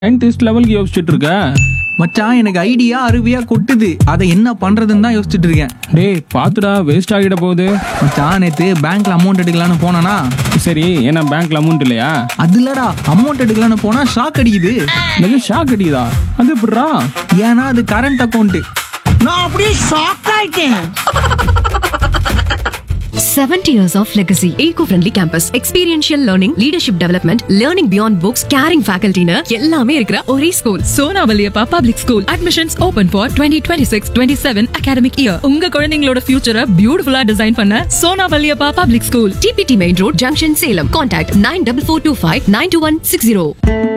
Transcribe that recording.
Scientist லெவலுக்கு யோசிச்சுட்டு இருக்க மச்சான் எனக்கு ஐடியா அருவியா கொட்டுது அதை என்ன பண்றதுன்னு தான் யோசிச்சுட்டு இருக்கேன் டேய் பாத்துடா வேஸ்ட் ஆகிட போகுது மச்சான் நேத்து பேங்க்ல அமௌண்ட் எடுக்கலான்னு போனானா சரி ஏன்னா பேங்க்ல அமௌண்ட் இல்லையா அது இல்லடா அமௌண்ட் எடுக்கலான்னு போனா ஷாக் அடிக்குது எனக்கு ஷாக் அடிக்குதா அது எப்படிடா ஏன்னா அது கரண்ட் அக்கௌண்ட் நான் அப்படியே ஷாக் ஆயிட்டேன் 70 years of legacy. Eco-friendly campus. Experiential learning, leadership development, learning beyond books, caring faculty னு எல்லாமே இருக்கிற ஒரே school Sona Valliappa public school admissions open for twenty twenty six twenty seven academic year உங்க குழந்தைங்களோட ஃபியூச்சரை பியூட்டிஃபுல்லா டிசைன் பண்ண சோனா வலியப்பா பப்ளிக் ஸ்கூல் டிபிடி main road junction Salem contact nine double four two five nine two one six zero